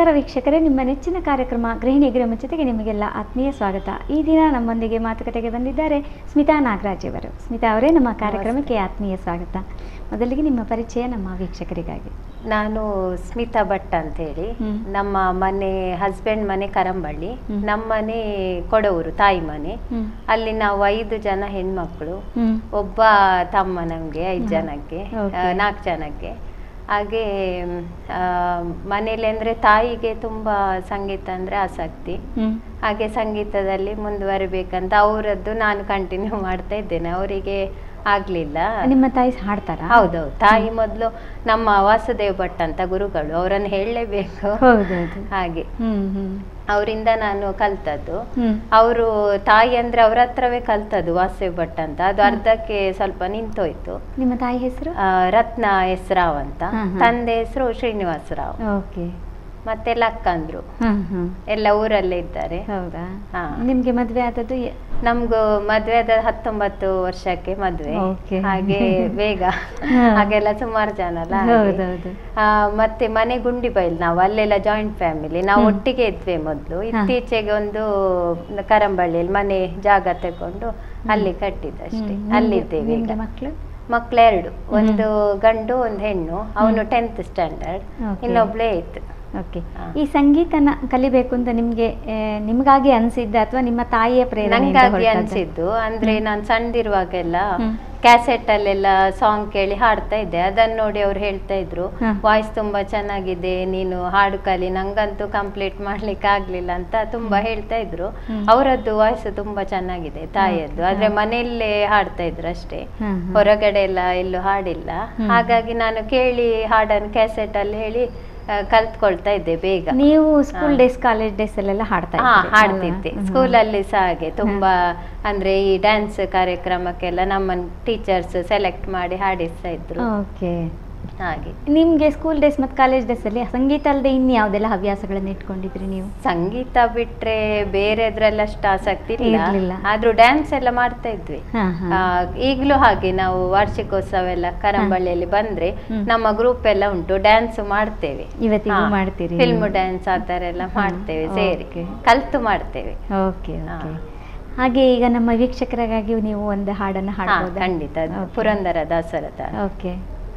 ನಮಸ್ಕಾರ ವೀಕ್ಷಕರೇ ನಿಮ್ಮ ನೆಚ್ಚಿನ ಕಾರ್ಯಕ್ರಮ ಗೃಹಿಣಿ ಜೊತೆಗೆ ನಿಮಗೆಲ್ಲ ಆತ್ಮೀಯ ಸ್ವಾಗತ ಈ ದಿನ ನಮ್ಮೊಂದಿಗೆ ಮಾತುಕತೆಗೆ ಬಂದಿದ್ದಾರೆ ಸ್ಮಿತಾ ನಾಗರಾಜ್ ಅವರು ಸ್ಮಿತಾ ಅವರೇ ನಮ್ಮ ಕಾರ್ಯಕ್ರಮಕ್ಕೆ ಆತ್ಮೀಯ ಸ್ವಾಗತ ಮೊದಲಿಗೆ ನಿಮ್ಮ ಪರಿಚಯ ನಮ್ಮ ವೀಕ್ಷಕರಿಗಾಗಿ ನಾನು ಸ್ಮಿತಾ ಭಟ್ ಅಂತ ಹೇಳಿ ಹ್ಮ್. ನಮ್ಮ ಮನೆ ಹಸ್ಬೆಂಡ್ ಮನೆ ಕರಂಬಳ್ಳಿ ಹ್ಮ್. ನಮ್ಮ ಮನೆ ಕೊಡವರು ತಾಯಿ ಮನೆ ಹ್ಮ್. ಅಲ್ಲಿ ನಾವು ಐದು ಜನ ಹೆಣ್ಮಕ್ಳು ಹ್ಮ್. ಒಬ್ಬ ತಮ್ಮ ನಮಗೆ ಐದು ಹ್ಮ್. ಜನಕ್ಕೆ Okay. ನಾಲ್ಕು ಜನಕ್ಕೆ ಹಾಗೆ ಆ, ಮನೇಲಿ ಅಂದರೆ ತಾಯಿಗೆ ತುಂಬ ಸಂಗೀತ ಅಂದರೆ ಆಸಕ್ತಿ ಹ್ಮ್. ಹಾಗೆ ಸಂಗೀತದಲ್ಲಿ ಮುಂದುವರಿಬೇಕಂತ ಅವರದ್ದು ನಾನು ಕಂಟಿನ್ಯೂ ಮಾಡ್ತಾ ಇದ್ದೇನೆ ಅವರಿಗೆ ಆಗಲಿಲ್ಲ ನಿಮ್ಮ ತಾಯಿ ಹಾಡ್ತಾರಾ ಹೌದೌದು ತಾಯಿ ಮೊದಲು ನಮ್ಮ ವಾಸುದೇವ್ ಭಟ್ ಅಂತ ಗುರುಗಳು ಅವರನ್ನು ಹೇಳಲೇಬೇಕು ಹೌದೌದು ಹಾಗೆ ಹ್ಮ್ ಹ್ಮ್ ಅವರಿಂದ ನಾನು ಕಲ್ತದ್ದು ಹ್ಮ್ ಅವರು ತಾಯಿ ಅಂದ್ರೆ ಅವ್ರ ಹತ್ರವೇ ಕಲ್ತದ್ದು ವಾಸುದೇವ್ ಭಟ್ ಅಂತ ಅದು ಅರ್ಧಕ್ಕೆ ಸ್ವಲ್ಪ ನಿಂತೋಯ್ತು ನಿಮ್ಮ ತಾಯಿ ಹೆಸರು ಆ, ರತ್ನ ಎಸ್ ರಾವ್ ಅಂತ ಹ್ಮ್, ಹ್ಮ್. ತಂದೆ ಹೆಸರು ಶ್ರೀನಿವಾಸ ರಾವ್ ಓಕೆ ಮತ್ತೆ ಲಕ್ಕಂದ್ರು ಹ್ಮ್ ಹ್ಮ್ ಎಲ್ಲ ಊರಲ್ಲೇ ಇದ್ದಾರೆ ಹೌದಾ ಹಾ. ನಿಮ್ಗೆ ಮದ್ವೆ ಆದದ್ದು ಎ- ನಮ್ಗೂ ಮದ್ವೆ ಆದ ಹತ್ತೊಂಬತ್ತು ವರ್ಷಕ್ಕೆ ಮದ್ವೆ Okay. ಹಾಗೆ ಬೇಗ ಹಾ. ಹಾಗೆಲ್ಲ ಸುಮಾರು ಜನ ಅಲ್ಲ ಹಾಗೆ. ಹೌದೌದು ಆ, ಮತ್ತೆ ಮನೆ ಗುಂಡಿ ಬೈಲ್ ನಾವು ಅಲ್ಲೆಲ್ಲ ಜಾಯಿಂಟ್ ಫ್ಯಾಮಿಲಿ ನಾವು ಹ್ಮ್. ಒಟ್ಟಿಗೆ ಇದ್ವಿ ಮೊದಲು ಹಾ. ಇತ್ತೀಚೆಗೆ ಒಂದು ಕರಂಬಳ್ಳಿಯಲ್ಲಿ ಮನೆ ಜಾಗ ತಗೊಂಡು ಅಲ್ಲಿ ಕಟ್ಟಿದ್ದಷ್ಟೇ ಹ್ಮ್. ಅಲ್ಲಿದ್ದೇವೆ ಈಗ ನಿಮ್ಗೆ ಮಕ್ಳು ಮಕ್ಳೆರಡು ಒಂದು ಗಂಡು ಒಂದು ಹೆಣ್ಣು ಅವನು ಟೆಂತ್ ಸ್ಟ್ಯಾಂಡರ್ಡ್ Okay. ಇನ್ನೊಬ್ಳೆ ಏತ್ ಓಕೆ ಹಾ. ಈ ಸಂಗೀತನ ಕಲಿಬೇಕು ಅಂತ ನಿಮ್ಗೆ ಆ, ನಿಮ್ಗಾಗಿ ಅನ್ಸಿದ್ದ ಅಥವಾ ನಿಮ್ಮ ತಾಯಿಯ ಪ್ರೇರಣೆ ನಂಗಾಗಿ ಅನ್ಸಿದ್ದು ಅಂದ್ರೆ ನಾನು ಸಣ್ಣದಿರುವಾಗೆಲ್ಲ ಹ್ಮ್. ಕ್ಯಾಸೆಟ್ ಅಲ್ಲೆಲ್ಲ ಸಾಂಗ್ ಕೇಳಿ ಹಾಡ್ತಾ ಇದ್ದೆ ಅದನ್ನ ನೋಡಿ ಅವ್ರು ಹೇಳ್ತಾ ಇದ್ರು ಹ. ವಾಯ್ಸ್ ತುಂಬಾ ಚೆನ್ನಾಗಿದೆ ನೀನು ಹಾಡು ಕಲಿ ನಂಗಂತೂ ಕಂಪ್ಲೀಟ್ ಮಾಡ್ಲಿಕ್ಕೆ ಆಗ್ಲಿಲ್ಲ ಅಂತ ತುಂಬಾ ಹೇಳ್ತಾ ಇದ್ರು ಹ್ಮ್. ಅವರದ್ದು ವಾಯ್ಸ್ ತುಂಬಾ ಚೆನ್ನಾಗಿದೆ ತಾಯಿಯದ್ದು Okay. ಆದ್ರೆ ಹ. ಮನೆಯಲ್ಲೇ ಹಾಡ್ತಾ ಇದ್ರು ಅಷ್ಟೇ ಹ್ಮ್, ಹ್ಮ್. ಹೊರಗಡೆ ಎಲ್ಲ ಎಲ್ಲೂ ಹಾಡಿಲ್ಲ ಹ್ಮ್. ಹಾಗಾಗಿ ನಾನು ಕೇಳಿ ಹಾಡನ್ನು ಕ್ಯಾಸೆಟ್ ಅಲ್ಲಿ ಹೇಳಿ ಆ, ಕಲ್ತ್ಕೊಳ್ತಾ ಇದ್ದೆ ಬೇಗ ನೀವು ಸ್ಕೂಲ್ ಹಾ. ಡೇಸ್ ಕಾಲೇಜ್ ಡೇಸ್ ಅಲ್ಲೆಲ್ಲ ಹಾಡ್ತಾ ಹಾ ಇದ್ರಿ, ಹಾಡ್ತಿದ್ದೆ ಅಲ್ವಾ? ಸ್ಕೂಲಲ್ಲಿ ಸಹ ಹಾಗೆ ತುಂಬಾ ಅಂದ್ರೆ ಈ ಡ್ಯಾನ್ಸ್ ಕಾರ್ಯಕ್ರಮಕ್ಕೆಲ್ಲ ನಮ್ಮನ್ನು ಟೀಚರ್ಸ್ ಸೆಲೆಕ್ಟ್ ಮಾಡಿ ಹಾಡಿಸ್ತಾ ಇದ್ರು ಓಕೆ ಹಾಗೆ ನಿಮ್ಗೆ ಸ್ಕೂಲ್ ಡೇಸ್ ಮತ್ತು ಕಾಲೇಜ್ ಡೇಸ್ ಅಲ್ಲಿ ಸಂಗೀತ ಅಲ್ಲದೆ ಇನ್ನು ಯಾವ್ದೆಲ್ಲ ಹವ್ಯಾಸಗಳನ್ನ ಇಟ್ಕೊಂಡಿದ್ರಿ ನೀವು ಸಂಗೀತ ಬಿಟ್ರೆ ಬೇರೆದ್ರಲ್ಲಿ ಅಷ್ಟು ಆಸಕ್ತಿ ಇರ್ಲಿಲ್ಲ. ಇಲ್ಲ ಆದ್ರೂ ಡ್ಯಾನ್ಸ್ ಎಲ್ಲ ಮಾಡ್ತಾ ಇದ್ವಿ ಹಾ, ಹಾ. ಆ, ಈಗ್ಲೂ ಹಾಗೆ ನಾವು ವಾರ್ಷಿಕೋತ್ಸವ ಎಲ್ಲ ಕರಂಬಳ್ಳಿಯಲ್ಲಿ ಬಂದ್ರೆ ಹ್ಮ್. ನಮ್ಮ ಗ್ರೂಪ್ ಎಲ್ಲ ಉಂಟು ಡ್ಯಾನ್ಸ್ ಮಾಡ್ತೇವೆ ಇವತ್ತಿಗೂ ಮಾಡ್ತೀರಿ ಫಿಲ್ಮ್ ನೀವು? ಡ್ಯಾನ್ಸ್ ಆ ತರ ಎಲ್ಲ ಹ್ಮ್. ಮಾಡ್ತೇವೆ ಸೇರಿ Okay. ಕಲ್ತು ಮಾಡ್ತೇವೆ ಓಕೆ ಹಾ. ಓಕೆ ಹಾಗೆ ಈಗ ನಮ್ಮ ವೀಕ್ಷಕರಿಗಾಗಿ ನೀವು ಒಂದು ಹಾಡನ್ನು ಹಾ ಹಾಡ್ಬೋದಾ ಖಂಡಿತ ಅದು Okay. ಪುರಂದರ ದಾಸರದ ಓಕೆ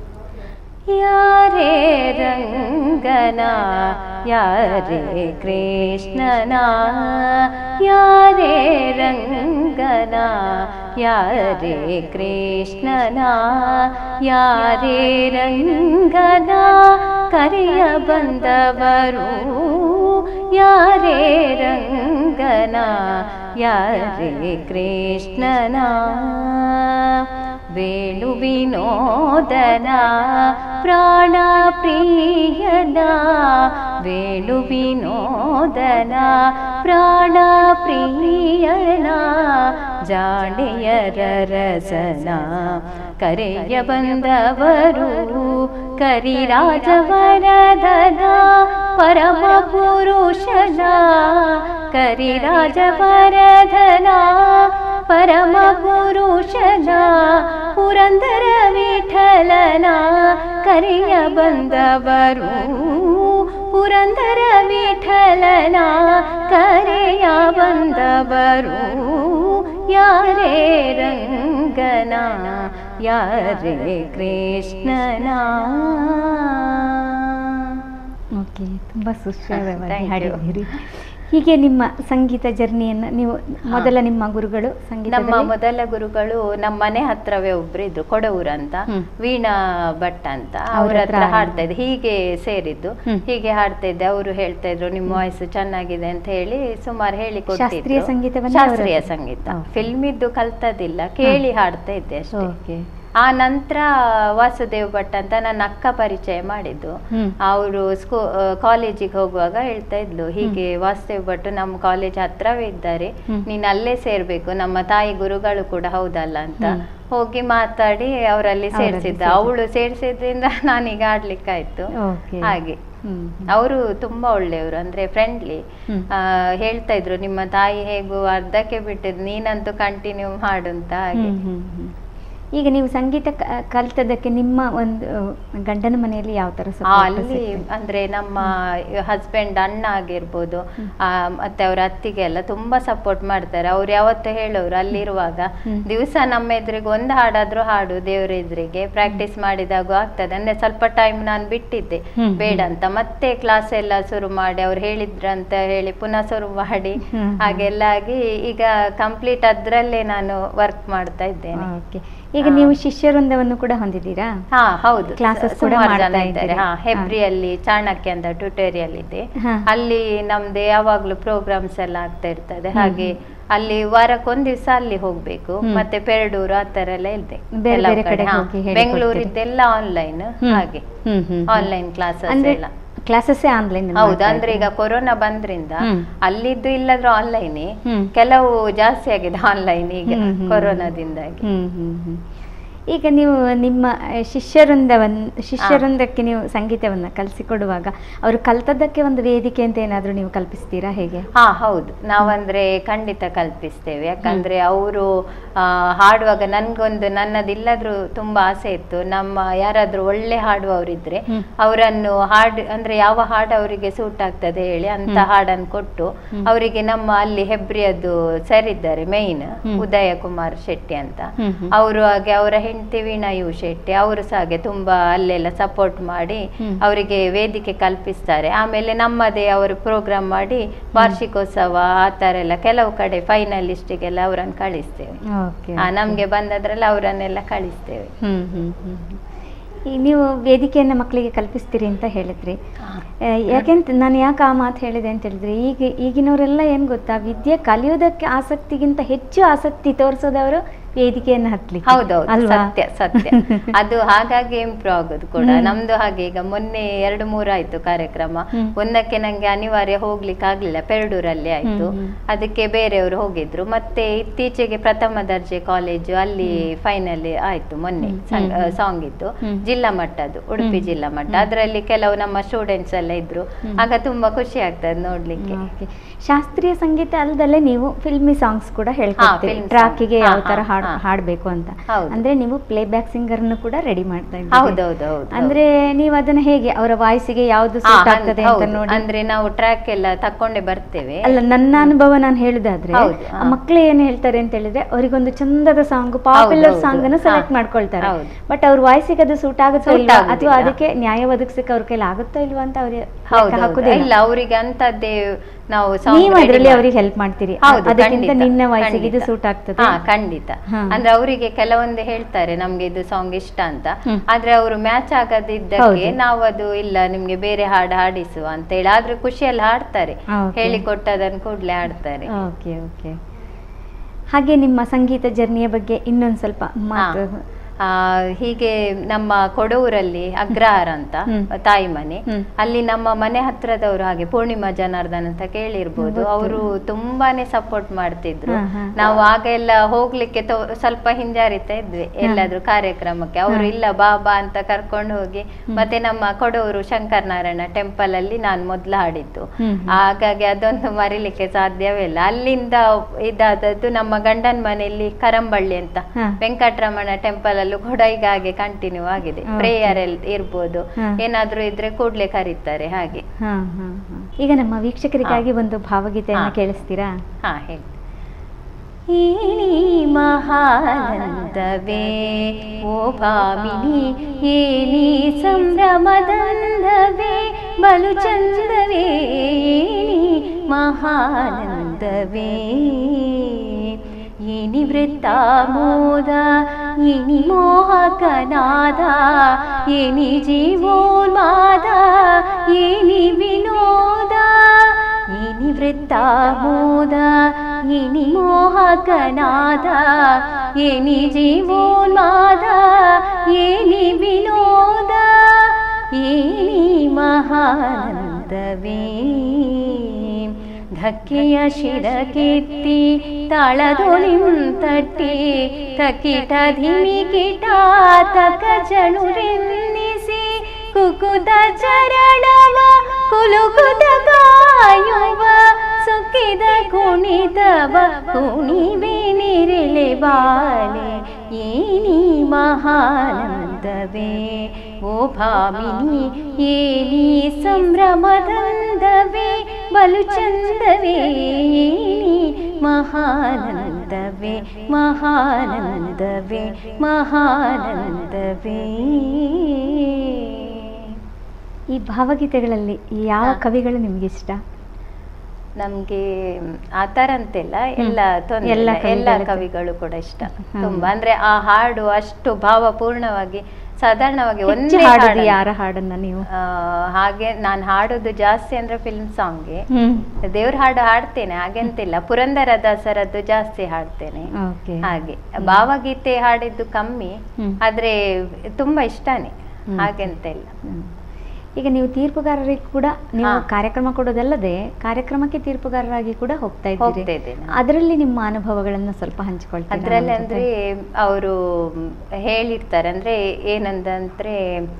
ಯಾರೇ ರಂಗನ ಯಾರೇ ಕೃಷ್ಣನ ಯಾರೇ ರಂಗನ ಯಾರೇ ಕೃಷ್ಣನ ಯಾರೇ ರಂಗನ ಕರೆಯ ಬಂದವರು ಯಾರೇ ರಂಗನ ಯಾರೇ ಕೃಷ್ಣನ ವೇಣು ವಿನೋದನ ಪ್ರಾಣ ಪ್ರಿಯನ ವೇಣು ವಿನೋದನ ಪ್ರಾಣ ಪ್ರಿಯನ ಜಾಣೆಯರ ರಸನ ಕರೆಯ ಬಂದವರು ಕರಿರಾಜವರದನ ಪರಮ ಪುರುಷನ ಕರಿರಾಜವರದನ ಪರಮ ಪುರುಷನ ಪುರಂದರ ವಿಠಲನ ಕರೆಯ ಬಂದವರು ಪುರಂದರ ವಿಠಲನ ಕರೆಯ ಬಂದವರು ಯಾರೇ ರಂಗನ ಯಾರೇ ಕೃಷ್ಣನ ಓಕೆ ತುಂಬ ಸುಶ್ರಾವ್ಯವಾಗಿ Thank you. ಹಾಡಿದ್ದೀರಿ ಹೀಗೆ ನಿಮ್ಮ ಸಂಗೀತ ಜರ್ನಿಯನ್ನು ನೀವು ಮೊದಲ ನಿಮ್ಮ ಗುರುಗಳು ಸಂಗೀತ ನಮ್ಮ ಮೊದಲ ಗುರುಗಳು ನಮ್ಮ ಮನೆ ಹತ್ರವೇ ಒಬ್ರು ಇದ್ರು ಕೊಡೂರು ಅಂತ ಹ್ಮ್. ವೀಣಾ ಭಟ್ ಅಂತ ಅವ್ರ ಅವ್ರ ಹತ್ರ ಹತ್ರ ಹಾಡ್ತಾ ಇದ್ದೆ ಹೀಗೆ ಸೇರಿದ್ದು ಹ್ಮ್. ಹೀಗೆ ಹಾಡ್ತಾ ಇದ್ದೆ ಅವರು ಹೇಳ್ತಾ ಇದ್ರು ನಿಮ್ಮ ವಾಯ್ಸ್ ಚೆನ್ನಾಗಿದೆ ಅಂತ ಹೇಳಿ ಸುಮಾರು ಹೇಳಿ ಶಾಸ್ತ್ರೀಯ ಸಂಗೀತವನ್ನೇ ಅವ್ರ ಶಾಸ್ತ್ರೀಯ ಹತ್ರ? ಸಂಗೀತ Okay. ಫಿಲ್ಮ್ ಇದ್ದು ಕಲ್ತದಿಲ್ಲ ಕೇಳಿ ಹಾಡ್ತಾ ಇದ್ದೆ ಅಷ್ಟೇ ಓಕೆ ಆ ನಂತರ ವಾಸುದೇವ್ ಭಟ್ ಅಂತ ನನ್ನ ಅಕ್ಕ ಪರಿಚಯ ಮಾಡಿದ್ದು ಹ್ಮ್. ಅವರು ಸ್ಕೂ ಕಾಲೇಜಿಗೆ ಹೋಗುವಾಗ ಹೇಳ್ತಾ ಇದ್ಲು ಹೀಗೆ ವಾಸುದೇವ್ ಭಟ್ ನಮ್ಮ ಕಾಲೇಜ್ ಹತ್ರವೇ ಇದ್ದಾರೆ ಹ್ಮ್. ನೀನು ಅಲ್ಲೇ ಸೇರ್ಬೇಕು ನಮ್ಮ ತಾಯಿ ಗುರುಗಳು ಕೂಡ ಹೌದಲ್ಲ ಅಂತ ಹ್ಮ್. ಹೋಗಿ ಮಾತಾಡಿ ಅವರಲ್ಲಿ ಅವರಲ್ಲಿ ಸೇರ್ಸಿದ್ದ ಸೇರ್ಸಿದ್ದು. ಅವಳು ಸೇರ್ಸಿದ್ರಿಂದ ನಾನೀಗ ಆಡ್ಲಿಕ್ಕಾಯ್ತು ಓಕೆ ಹಾಗೆ ಹ್ಮ್ ಹ್ಮ್. ಅವರು ತುಂಬಾ ಒಳ್ಳೆಯವರು ಅಂದ್ರೆ ಫ್ರೆಂಡ್ಲಿ ಹ್ಮ್. ಹೇಳ್ತಾ ಇದ್ರು ನಿಮ್ಮ ತಾಯಿ ಹೇಗೂ ಅರ್ಧಕ್ಕೆ ಬಿಟ್ಟಿದ್ದು ನೀನಂತೂ ಕಂಟಿನ್ಯೂ ಮಾಡು ಅಂತ ಹಾಗೆ ಹ್ಮ್, ಹ್ಮ್, ಹ್ಮ್. ಈಗ ನೀವು ಸಂಗೀತ ಕ- ಕಲಿತದಕ್ಕೆ ನಿಮ್ಮ ಒಂದು ಗಂಡನ ಮನೆಯಲ್ಲಿ ಯಾವ ತರ ಆ, support ಅಲ್ಲಿ ಸಿಕ್ತು? ಅಂದ್ರೆ ನಮ್ಮ ಹಸ್ಬೆಂಡ್ ಅಣ್ಣ ಆಗಿರ್ಬೋದು ಆ, ಮತ್ತೆ ಅವ್ರ ಅತ್ತಿಗೆ ಎಲ್ಲ ತುಂಬಾ ಸಪೋರ್ಟ್ ಮಾಡ್ತಾರೆ ಅವ್ರು ಯಾವತ್ತೂ ಹೇಳೋರು ಅಲ್ಲಿರುವಾಗ ಹ್ಮ್. ದಿವಸ ನಮ್ಮ ಎದುರಿಗೆ ಒಂದು ಹಾಡಾದ್ರೂ ಹಾಡು ದೇವ್ರ ಎದುರಿಗೆ ಪ್ರಾಕ್ಟೀಸ್ ಮಾಡಿದಾಗ ಆಗ್ತದೆ ಅಂದ್ರೆ ಸ್ವಲ್ಪ ಟೈಮ್ ನಾನು ಬಿಟ್ಟಿದ್ದೆ ಹ್ಮ್, ಬೇಡ ಅಂತ ಮತ್ತೆ ಕ್ಲಾಸ್ ಎಲ್ಲ ಶುರು ಮಾಡಿ ಅವ್ರು ಹೇಳಿದ್ರಂತ ಹೇಳಿ ಪುನಃ ಶುರು ಮಾಡಿ ಹ್ಮ್, ಹ್ಮ್. ಹಾಗೆಲ್ಲ ಆಗಿ ಈಗ ಕಂಪ್ಲೀಟ್ ಅದ್ರಲ್ಲೇ ನಾನು ವರ್ಕ್ ಮಾಡ್ತಾ ಇದ್ದೇನೆ ಓಕೆ ಈಗ ನೀವು ಶಿಷ್ಯವೃಂದವನ್ನು ಕೂಡ ಹೊಂದಿದ್ದೀರಾ ಹಾ ಹೌದು Classes ಸ- ಕೂಡ ಸುಮಾರು ಮಾಡ್ತಾ ಜನ ಇದ್ದಾರೆ ಇದ್ದೀರಿ. ಹಾ ಹಾ. ಹೆಬ್ರಿಯಲ್ಲಿ ಚಾಣಕ್ಯ ಅಂತ ಟ್ಯುಟೋರಿಯಲ್ ಇದೆ ಹಾ. ಅಲ್ಲಿ ನಮ್ದು ಯಾವಾಗ್ಲೂ ಪ್ರೋಗ್ರಾಮ್ಸ್ ಎಲ್ಲ ಆಗ್ತಾ ಇರ್ತದೆ ಹ್ಮ್, ಹಾಗೆ ಅಲ್ಲಿ ವಾರಕ್ಕೊಂದ್ ದಿವಸ ಅಲ್ಲಿ ಹೋಗ್ಬೇಕು ಹ್ಮ್. ಮತ್ತೆ ಪೆರಡೂರು ಆ ತರ ಎಲ್ಲ ಇದೆ ಬೇರೆ ಎಲ್ಲಾ ಬೇರೆ ಕಡೆ, ಕಡೆ ಹಾ. ಹೋಗಿ ಹೇಳಿಕೊಡ್ತೀರಿ. ಬೆಂಗಳೂರಿದ್ದೆಲ್ಲ ಆನ್ಲೈನ್ ಹ್ಮ್. ಹಾಗೆ ಹ್ಮ್, ಹ್ಮ್, ಹ್ಮ್. ಆನ್ಲೈನ್ ಕ್ಲಾಸಸ್ ಅಂದ್ರೆ ಎಲ್ಲ ಕ್ಲಾಸಸ್ಸೇ ಆನ್ಲೈನ್ ಹೌದು ಅಂದ್ರೆ ಈಗ ಕೊರೋನಾ ಬಂದ್ರಿಂದ ಹ್ಮ್. ಅಲ್ಲಿದ್ದು ಇಲ್ಲದ್ರೂ ಆನ್ಲೈನ್ ಹ್ಮ್. ಕೆಲವು ಜಾಸ್ತಿ ಆಗಿದೆ ಆನ್ಲೈನ್ ಈಗ ಹ್ಮ್, ಹ್ಮ್. ಕೊರೋನಾದಿಂದಾಗಿ ಹ್ಮ್ ಹ್ಮ್ ಹ್ಮ್ ಈಗ ನೀವು ನಿಮ್ಮ ಆ, ಶಿಷ್ಯವೃಂದವನ್ ಶಿಷ್ಯವೃಂದಕ್ಕೆ ನೀವು ಸಂಗೀತವನ್ನ ಕಲಿಸಿಕೊಡುವಾಗ ಅವರು ಕಲ್ತದ್ದಕ್ಕೆ ಒಂದು ವೇದಿಕೆ ಅಂತ ಏನಾದ್ರೂ ನೀವು ಕಲ್ಪಿಸ್ತೀರಾ ಹೇಗೆ ಹಾ ಹೌದು ನಾವಂದ್ರೆ ಖಂಡಿತ ಕಲ್ಪಿಸ್ತೇವೆ ಯಾಕಂದ್ರೆ ಅವರು ಹಾಡುವಾಗ ನನ್ಗೊಂದು ನನ್ನದಿಲ್ಲದ್ರೂ ತುಂಬಾ ಆಸೆ ಇತ್ತು ನಮ್ಮ ಯಾರಾದ್ರೂ ಒಳ್ಳೆ ಹಾಡುವವರಿದ್ರೆ ಹ್ಮ್. ಅವರನ್ನು ಹಾಡು ಅಂದ್ರೆ ಯಾವ ಹಾಡು ಅವರಿಗೆ ಸೂಟ್ ಆಗ್ತದೆ ಹೇಳಿ ಅಂತ ಹ್ಮ್. ಹಾಡನ್ನು ಕೊಟ್ಟು ಹ್ಮ್. ಅವರಿಗೆ ನಮ್ಮ ಅಲ್ಲಿ ಹೆಬ್ರಿಯದ್ದು ಸರ್ ಇದ್ದಾರೆ ಮೇಯ್ನ್ ಹ್ಮ್. ಉದಯ ಕುಮಾರ್ ಶೆಟ್ಟಿ ಅಂತ ಹ್ಮ್, ಹ್ಮ್. ಅವರು ಹಾಗೆ ಅವರ ಹೆಂಡತಿ ವೀಣಾ ಯು ಶೆಟ್ಟಿ ಅವರು ಸಹ ಹಾಗೆ ತುಂಬಾ ಅಲ್ಲೆಲ್ಲ ಸಪೋರ್ಟ್ ಮಾಡಿ ಹ್ಮ್. ಅವರಿಗೆ ವೇದಿಕೆ ಕಲ್ಪಿಸ್ತಾರೆ ಆಮೇಲೆ ನಮ್ಮದೇ ಅವರು ಪ್ರೋಗ್ರಾಮ್ ಮಾಡಿ ವಾರ್ಷಿಕೋತ್ಸವ ಆ ಥರ ಎಲ್ಲ ಕೆಲವು ಕಡೆ ಫೈನಲಿಸ್ಟಿಗೆಲ್ಲ ಅವರನ್ನು ಕಳಿಸ್ತೇವೆ ಓಕೆ ಆ, ನಮ್ಗೆ ಬಂದದ್ರಲ್ಲಿ ಅವರನ್ನೆಲ್ಲ ಕಳಿಸ್ತೇವೆ ಹ್ಮ್ ಹ್ಮ್ ಹ್ಮ್ ಹ್ಮ್. ಈಗ ನೀವು ವೇದಿಕೆಯನ್ನ ಮಕ್ಕಳಿಗೆ ಕಲ್ಪಿಸ್ತೀರಿ ಅಂತ ಹೇಳಿದ್ರಿ ಆ, ಯಾಕೆಂತ ನಾನು ಯಾಕೆ ಆ ಮಾತು ಹೇಳಿದೆ ಅಂತ ಹೇಳಿದ್ರೆ ಈಗ ಈಗಿನವರೆಲ್ಲ ಏನು ಗೊತ್ತಾ ವಿದ್ಯೆ ಕಲಿಯೋದಕ್ಕೆ ಆಸಕ್ತಿಗಿಂತ ಹೆಚ್ಚು ಆಸಕ್ತಿ ತೋರಿಸೋದವರು ವೇದಿಕೆಯನ್ನು ಹತ್ಲಿಕ್ಕೆ ಹೌದೌದು ಅಲ್ವಾ ಸತ್ಯ ಸತ್ಯ ಅದು ಹಾಗಾಗಿ ಇಂಪ್ರೂವ್ ಆಗೋದು ಕೂಡ ಹ್ಮ್. ನಮ್ದು ಹಾಗೆ ಈಗ ಮೊನ್ನೆ ಎರಡು ಮೂರು ಆಯ್ತು ಕಾರ್ಯಕ್ರಮ ಹ್ಮ್. ಒಂದಕ್ಕೆ ನಂಗೆ ಅನಿವಾರ್ಯ ಹೋಗ್ಲಿಕ್ಕೆ ಆಗ್ಲಿಲ್ಲ ಪೆರಡೂರಲ್ಲಿ ಆಯ್ತು ಹ್ಮ್, ಹ್ಮ್. ಅದಕ್ಕೆ ಬೇರೆಯವರು ಹೋಗಿದ್ರು ಮತ್ತೆ ಇತ್ತೀಚೆಗೆ ಪ್ರಥಮ ದರ್ಜೆ ಕಾಲೇಜು ಅಲ್ಲಿ ಫೈನಲ್ ಆಯ್ತು ಮೊನ್ನೆ ಹ್ಮ್, ಹ್ಮ್, ಹ್ಮ್. ಸಾಂಗ್ ಇತ್ತು ಹ್ಮ್. ಜಿಲ್ಲಾ ಮಟ್ಟದ್ದು ಉಡುಪಿ ಹ್ಮ್. ಜಿಲ್ಲಾ ಮಟ್ಟ ಹ್ಮ್. ಅದರಲ್ಲಿ ಕೆಲವು ನಮ್ಮ ಸ್ಟೂಡೆಂಟ್ಸ್ ಎಲ್ಲ ಇದ್ರು ಹ್ಮ್. ಆಗ ತುಂಬಾ ಖುಷಿ ಆಗ್ತದೆ ನೋಡ್ಲಿಕ್ಕೆ ಓಕೆ ಶಾಸ್ತ್ರೀಯ ಸಂಗೀತ ಅಲ್ದಲ್ಲೇ ನೀವು ಫಿಲ್ಮಿ ಸಾಂಗ್ಸ್ ಕೂಡ ಹೇಳ್ಕೊಡ್ತೀರಿ film song. ಟ್ರಾಕಿಗೆ ಹಾ, ಯಾವ ತರ ಹಾ, ಹಾಡ್ ಹಾ. ಹಾಡ್ಬೇಕು ಅಂತ ಹೌದು. ಅಂದ್ರೆ ನೀವು ಪ್ಲೇ ಬ್ಯಾಕ್ ಸಿಂಗರ್ನು ಕೂಡ ರೆಡಿ ಮಾಡ್ತಾ ಇದ್ದೀರಿ ಹೌದೌದು ಹೌದು ಅಂದ್ರೆ ನೀವು ಅದನ್ನ ಹೇಗೆ ಅವರ ವಾಯ್ಸಿಗೆ ಯಾವ್ದು ಹಾ, ಸೂಟ್ ಹಂಗ್- ಆಗ್ತದೆ ಅಂತ ಹೌದು. ನೋಡಿ ಅಂದ್ರೆ ನಾವು ಟ್ರ್ಯಾಕ್ ಎಲ್ಲ ತಕೊಂಡೆ ಬರ್ತೇವೆ ಅಲ್ಲ ನನ್ನ ಅನುಭವ ನಾನು ಹೇಳುದಾದ್ರೆ ಹೌದು, ಆ ಹಾ. ಮಕ್ಳು ಏನ್ ಹೇಳ್ತಾರೆ ಅಂತ ಹೇಳಿದ್ರೆ ಅವರಿಗೊಂದು ಚಂದದ ಸಾಂಗ್ ಪಾಪ್ಯುಲರ್ ಹೌದು, ಸಾಂಗ್ ಅನ್ನು ಹಾ. ಸೆಲೆಕ್ಟ್ ಮಾಡ್ಕೊಳ್ತಾರೆ ಹೌದು. ಬಟ್ ಅವ್ರ ವಾಯ್ಸಿಗೆ ಅದು ಸೂಟ್ ಆಗುತ್ತೋ Suit ಇಲ್ವಾ ಆಗುದಿಲ್ಲ. ಅಥವಾ ಅದಕ್ಕೆ ನ್ಯಾಯ ಒದಗಿಸಕ್ಕೆ ಅವ್ರ ಕೈಲಿ ಆಗುತ್ತೋ ಇಲ್ವಾ ಅಂತ ಅವ್ರಿಗೆ ಹೌದು ಇಲ್ಲ ಹಾಕುದಿಲ್ಲ ಅವರಿಗೆ ಅಂತದ್ದೇ ನಾವು song ನೀವು ready ಅದರಲ್ಲಿ ಮಾಡಿ- ಅವ್ರಿಗೆ ಹೆಲ್ಪ್ ಮಾಡ್ತೀರಿ ಹೌದು, ಅದಕ್ಕಿಂತ ಖಂಡಿತ, ನಿನ್ನ ವಾಯ್ಸಿಗೆ ಇದು ಖಂಡಿತ. ಸೂಟ್ ಆಗ್ತದೆ ಹಾ ಖಂಡಿತ ಹಾ. ಅಂದ್ರೆ ಅವರಿಗೆ ಕೆಲವೊಂದು ಹೇಳ್ತಾರೆ ನಮ್ಗೆ ಇದು ಸಾಂಗ್ ಇಷ್ಟ ಅಂತ ಹ್ಮ್. ಆದ್ರೆ ಅವರು ಮ್ಯಾಚ್ ಆಗದಿದ್ದಕ್ಕೆ ಹೌದು. ನಾವು ಅದು ಇಲ್ಲ ನಿಮ್ಗೆ ಬೇರೆ ಹಾಡು ಹಾಡಿಸುವ ಅಂತ ಹೇಳಿ ಆದ್ರೆ ಖುಷಿಯಲ್ಲಿ ಹಾಡ್ತಾರೆ ಹಾ, okay. ಹೇಳಿಕೊಟ್ಟದನ್ನು ಕೂಡ್ಲೆ ಹಾಡ್ತಾರೆ ಓಕೆ ಓಕೆ ಹಾಗೆ ನಿಮ್ಮ ಸಂಗೀತ ಜರ್ನಿಯ ಬಗ್ಗೆ ಇನ್ನೊಂದು ಸ್ವಲ್ಪ ಮಾತು ಆ, ಹೀಗೆ ನಮ್ಮ ಕೊಡೂರಲ್ಲಿ ಅಗ್ರಹಾರ ಅಂತ ಹ್ಮ್. ತಾಯಿ ಮನೆ ಹ್ಮ್. ಅಲ್ಲಿ ನಮ್ಮ ಮನೆ ಹತ್ರದವರು ಹಾಗೆ ಪೂರ್ಣಿಮಾ ಜನಾರ್ದನ್ ಅಂತ ಕೇಳಿರ್ಬೋದು ಗೊತ್ತು. ಅವರು ತುಂಬಾನೇ ಸಪೋರ್ಟ್ ಮಾಡ್ತಿದ್ರು ಹಾ, ಹಾ. ನಾವು ಆಗ ಎಲ್ಲ ಹೋಗ್ಲಿಕ್ಕೆ ತೊ- ಸ್ವಲ್ಪ ಹಿಂಜಾರಿತಾ ಇದ್ವಿ ಎಲ್ಲಾದ್ರೂ ಕಾರ್ಯಕ್ರಮಕ್ಕೆ ಅವರು ಹಾ. ಇಲ್ಲ ಬಾಬಾ ಅಂತ ಕರ್ಕೊಂಡು ಹೋಗಿ ಹ್ಮ್. ಮತ್ತೆ ನಮ್ಮ ಕೊಡೂರು ಶಂಕರ ನಾರಾಯಣ ಟೆಂಪಲ್ ಅಲ್ಲಿ ನಾನು ಮೊದ್ಲು ಹಾಡಿದ್ದು ಹ್ಮ್, ಹ್ಮ್. ಹಾಗಾಗಿ ಅದೊಂದು ಮರಿಲಿಕ್ಕೆ ಸಾಧ್ಯವೇ ಇಲ್ಲ ಅಲ್ಲಿಂದ ಇದಾದದ್ದು ನಮ್ಮ ಗಂಡನ ಮನೆಯಲ್ಲಿ ಕರಂಬಳ್ಳಿ ಅಂತ ಹಾ. ವೆಂಕಟರಮಣ ಟೆಂಪಲ್ ಅಲ್ಲೂ ಕೂಡ ಈಗ ಹಾಗೆ ಕಂಟಿನ್ಯೂ ಆಗಿದೆ Okay. ಪ್ರೇಯರ್ ಇರ್ಬೋದು ಹಾ. ಏನಾದ್ರೂ ಇದ್ರೆ ಕೂಡ್ಲೆ ಕರೀತಾರೆ ಹಾಗೆ ಹಾ ಹಾ ಹಾ ಈಗ ನಮ್ಮ ವೀಕ್ಷಕರಿಗಾಗಿ ಒಂದು ಭಾವಗೀತೆಯನ್ನು ಹಾ. ಕೇಳಿಸ್ತೀರಾ ಹಾ ಹೇಳಿ ಏನಿ ಮಹಾನಂದವೇ ಓ ಭಾಮಿನಿ ಏನಿ ಸಂಭ್ರಮದಂದವೇ ಬಲು ಚಂದವೇ ಏನಿ ಮಹಾನಂದವೇ ಏನಿ ವೃತ್ತಾಮೋದ ಏನಿ ಮೋಹಕನಾದ ಏನಿ ಜೀವೋನ್ಮಾದ ಏನಿ ವಿನೋದ ಏನಿ ವೃತ್ತಾಮೋದ ಏನಿ ಮೋಹಕನಾದ ಏನಿ ಜೀವೋನ್ಮಾದ ಏನಿ ವಿನೋದ ಏನಿ ಮಹಾನಂದವೇ ಧಕ್ಕೆಯ ಶಿರಕೆತ್ತಿ ತಾಳದೊಳಿಂತಟ್ಟಿ ತಕಿಟ ಧಿಮಿಕಿಟ ತಕ ಜಣುರೆನ್ನಿಸಿ ಕುಕುತ ಚರಣವ ಕುಲುಕುತ ಕಾಯುವ ಸುಕ್ಕಿದ ಕುಣಿತವ ಕುಣಿವೆ ನಿರಿಳೆ ಬಾಲೆ ಏನಿ ಮಹಾನಂದವೇ ಓ ಭಾಮಿನಿ ಏನಿ ಸಂಭ್ರಮದಂದವೇ ಬಲು ಚಂದವೇ ಏನಿ ಮಹಾನಂದವೇ ಮಹಾನಂದವೇ ಮಹಾನಂದವೇ ಈ ಭಾವಗೀತೆಗಳಲ್ಲಿ ಯಾವ ಹಾ. ಕವಿಗಳು ನಿಮ್ಗೆ ಇಷ್ಟ ನಮ್ಗೆ ಆ ಥರ ಅಂತೆಲ್ಲ ಎಲ್ಲ ತೊಂದ್ರೆ ಎಲ್ಲ ಇಲ್ಲ. ಎಲ್ಲ ಕವಿಗಳು- ಕವಿಗಳು ಕೂಡ ಇಷ್ಟ ಹ್ಮ್. ತುಂಬಾ ಅಂದ್ರೆ ಆ ಹಾಡು ಅಷ್ಟು ಭಾವಪೂರ್ಣವಾಗಿ ಸಾಧಾರಣವಾಗಿ ಹೆಚ್ಚು ಒಂದೇ ಹಾಡೋದು ಹಾಡನ್ನ- ಯಾರ ಹಾಡನ್ನ ನೀವು ಆ, ಹಾಗೆ ನಾನು ಹಾಡೋದು ಜಾಸ್ತಿ ಅಂದ್ರೆ ಫಿಲ್ಮ್ ಸಾಂಗ್ಗೆ ಹ್ಮ್ ದೇವ್ರ ಹಾಡು ಹಾಡ್ತೇನೆ ಹಾಗೆಂತಿಲ್ಲ ಪುರಂದರ ದಾಸರದ್ದು ಜಾಸ್ತಿ ಹಾಡ್ತೇನೆ ಓಕೆ ಹಾಗೆ ಭಾವಗೀತೆ ಹಾಡಿದ್ದು ಕಮ್ಮಿ ಹ್ಮ್. ಆದ್ರೆ ತುಂಬಾ ಇಷ್ಟನೇ ಹ್ಮ್. ಹಾಗೆಂತ ಇಲ್ಲ ಹ್ಮ್. ಈಗ ನೀವು ತೀರ್ಪುಗಾರರಿಗೆ ಕೂಡ ನೀವು ಹಾ. ಕಾರ್ಯಕ್ರಮ ಕೊಡೋದಲ್ಲದೆ ಕಾರ್ಯಕ್ರಮಕ್ಕೆ ತೀರ್ಪುಗಾರರಾಗಿ ಕೂಡ ಹೋಗ್ತಾ ಹೋಗ್ತಾ ಇದ್ದೀರಿ ಇದ್ದೇನೆ ಅದರಲ್ಲಿ ನಿಮ್ಮ ಅನುಭವಗಳನ್ನ ಸ್ವಲ್ಪ ಹಂಚಿಕೊಳ್ತೀರಾ ಅದ್ರಲ್ಲಿ ನಮ್ಮ ಜೊತೆ? ಅಂದ್ರೆ ಅವರು ಹೇಳಿರ್ತಾರೆ ಅಂದ್ರೆ ಏನಂದ್ರೆ